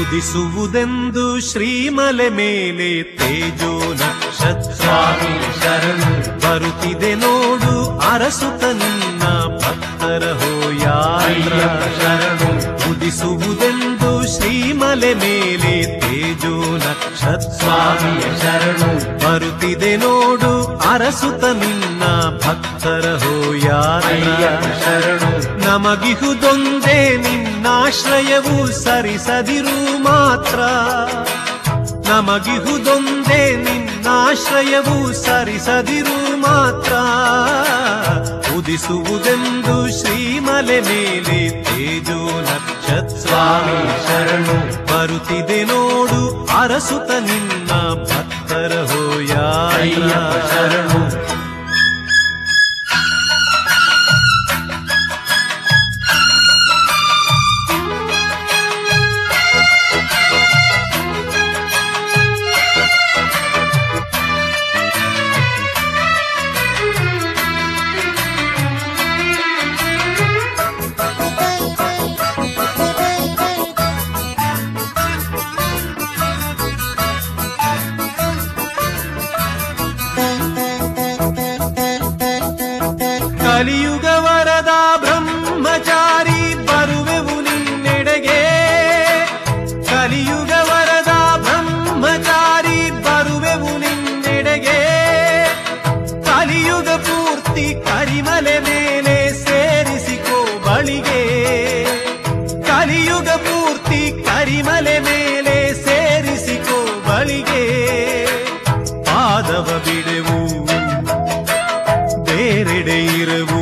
ಉದಿಸುವುದೆಂದು ಶ್ರೀಮಲೆ ಮೇಲೆ ತೇಜೋ ನಕ್ಷತ್ರ ಸ್ವಾಮಿ ಶರಣು ಬರುತ್ತಿದೆ ನೋಡು ಅರಸುತ ನಿನ್ನ ಭಕ್ತರ ಹೋಯಾತ್ರ ಅಯ್ಯಪ್ಪ ಶರಣು ಉದಿಸುವುದೆಂದು ಶ್ರೀಮಲೆ ಮೇಲೆ ತೇಜೋ ನಕ್ಷತ್ರ ಸ್ವಾಮಿಯ ಶರಣು ಬರುತ್ತಿದೆ ನೋಡು ಅರಸುತ ನಿನ್ನ ಭಕ್ತರ ಹೋಯಾತ್ರ ಅಯ್ಯಪ್ಪ ಶರಣು ನಮಗಿಹುದೊಂದೇ ನಿನ್ನಾಶ್ರಯವು ಸರಿಸದಿರು ಮಾತ್ರ ನಮಗಿಹುದೊಂದೇ ನಿನ್ನಾಶ್ರಯವು ಸರಿಸದಿರು ಮಾತ್ರ ಉದಿಸುವುದೆಂದು ಶ್ರೀಮಲೆ ಮೇಲೆ ತೇಜೋ ನಕ್ಷತ್ರ ಸ್ವಾಮಿ ಶರಣು ಬರುತ್ತಿದೆ ನೋಡು ಅರಸುತ ನಿನ್ನ ಭಕ್ತರ ಹೋಯಾತ್ರ ಅಯ್ಯಪ್ಪ ಶರಣು ಕಲಿಯುಗ ವರದ ಬ್ರಹ್ಮಚಾರಿ ಬರುವೆವು ನಿನ್ನೆಡೆಗೆ ಕಲಿಯುಗ ವರದ ಬ್ರಹ್ಮಚಾರಿ ಬರುವೆವು ನಿನ್ನೆಡೆಗೆ ಕಲಿಯುಗ ಪೂರ್ತಿ ಕರಿಮಲೆ ಮೇಲೆ ಸೇರಿಸಿಕೋ ಬಳಿಗೆ ಕಲಿಯುಗ ಪೂರ್ತಿ ಕರಿಮಲೆ ಮೇಲೆ ಸೇರಿಸಿಕೋ ಬಳಿಗೆ ಪಾದವ ಬಿಡೆವು ಬೇರೆಡೆ ಇರವು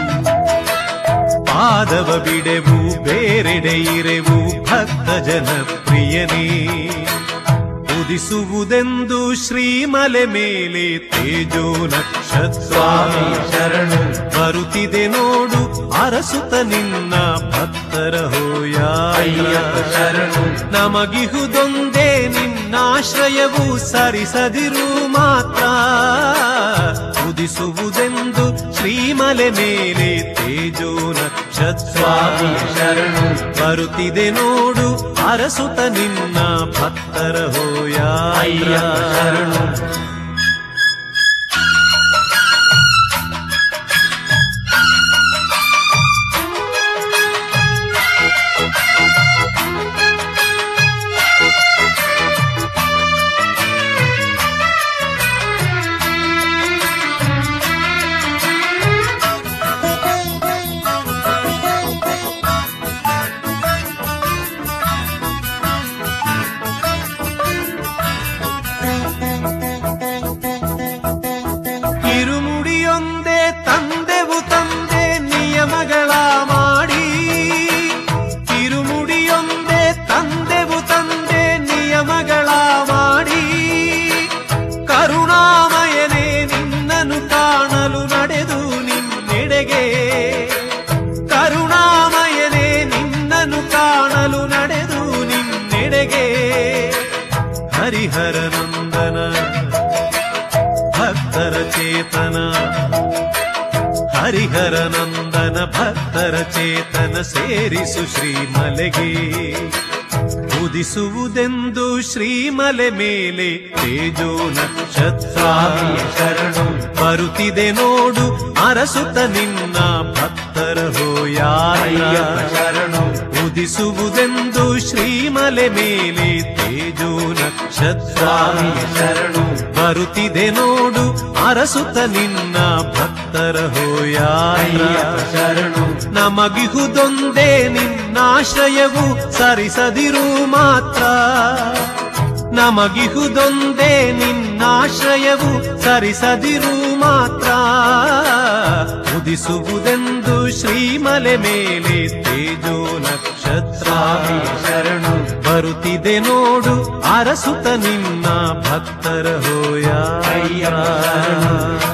ಪಾದವ ಬಿಡೆವು ಬೇರೆಡೆ ಇರೆವು ಭಕ್ತ ಜನ ಪ್ರಿಯನೇ ಉದಿಸುವುದೆಂದು ಶ್ರೀಮಲೆ ಮೇಲೆ ತೇಜೋ ನಕ್ಷತ್ರ ಸ್ವಾಮಿ ಶರಣು ಬರುತ್ತಿದೆ ನೋಡು ಅರಸುತ ನಿನ್ನ ಭಕ್ತರ ಅಯ್ಯಪ್ಪ ಹೋಯಾತ್ರ ಶರಣು ನಮಗಿಹುದೊಂದೇ ನಿನ್ನಾಶ್ರಯವು ಸರಿಸದಿರು ಮಾತ್ರ ಉದಿಸುವುದೆಂದು ಶ್ರೀಮಲೆ ಮೇಲೆ ತೇಜೋ ನಕ್ಷತ್ರ ಸ್ವಾಮಿ ಶರಣು ಬರುತ್ತಿದೆ ನೋಡು ಅರಸುತ ನಿನ್ನ ಭಕ್ತರ ಅಯ್ಯಪ್ಪ ಹೋಯಾತ್ರ ಶರಣು ಕಿರುಮುಡಿಯೊಂದೇ ತಂದೆವು ತಂದೆ ನಿಯಮಗಳ ಮಾಡಿ ಕಿರುಮುಡಿಯೊಂದೇ ತಂದೆವು ತಂದೆ ನಿಯಮಗಳ ಮಾಡಿ ಕರುಣಾಮಯನೇ ನಿನ್ನನ್ನು ಕಾಣಲು ನಡೆದು ನಿನ್ನೆಡೆಗೆ ಕರುಣಾಮಯನೇ ನಿನ್ನನ್ನು ಕಾಣಲು ನಡೆದು ನಿನ್ನೆಡೆಗೆ ಹರಿಹರ ನಂದನ ಭಕ್ತರ ಚೇತನ ಹರಿಹರ ನಂದನ ಭಕ್ತರ ಚೇತನ ಸೇರಿಸು ಶ್ರೀಮಲೆಗೆ ಉದಿಸುವುದೆಂದು ಶ್ರೀಮಲೆ ಮೇಲೆ ತೇಜೋ ನಕ್ಷತ್ರ ಸ್ವಾಮಿಯ ಶರಣು ಬರುತ್ತಿದೆ ನೋಡು ಅರಸುತ್ತ ನಿನ್ನ ಭಕ್ತರ ಹೋಯಾರ ಅಯ್ಯಪ್ಪ ಶರಣು ಉದಿಸುವುದೆಂದು ಶ್ರೀಮಲೆ ಮೇಲೆ ತೇಜೋ ನಕ್ಷತ್ರ ಸ್ವಾಮಿಯ ಶರಣು ಬರುತ್ತಿದೆ ನೋಡು ಅರಸುತ್ತ ನಿನ್ನ ಭಕ್ತರ ಹೋಯಾರ ಅಯ್ಯಪ್ಪ ಶರಣು ನಮಗಿಹುದೊಂದೇ ನಿನ್ನಾಶ್ರಯವು ಸರಿಸದಿರು ಮಾತ್ರ ನಮಗಿಹುದೊಂದೇ ನಿನ್ನಾಶ್ರಯವು ಸರಿಸದಿರು ಮಾತ್ರ ಉದಿಸುವುದೆಂದು ಶ್ರೀಮಲೆ ಮೇಲೆ ತೇಜೋ ನಕ್ಷತ್ರ ಸ್ವಾಮಿಯ ಶರಣು ಬರುತ್ತಿದೆ ನೋಡು ಅರಸುತ ನಿನ್ನ ಭಕ್ತರ ಹೋಯ ಅಯ್ಯಪ್ಪ ಶರಣು.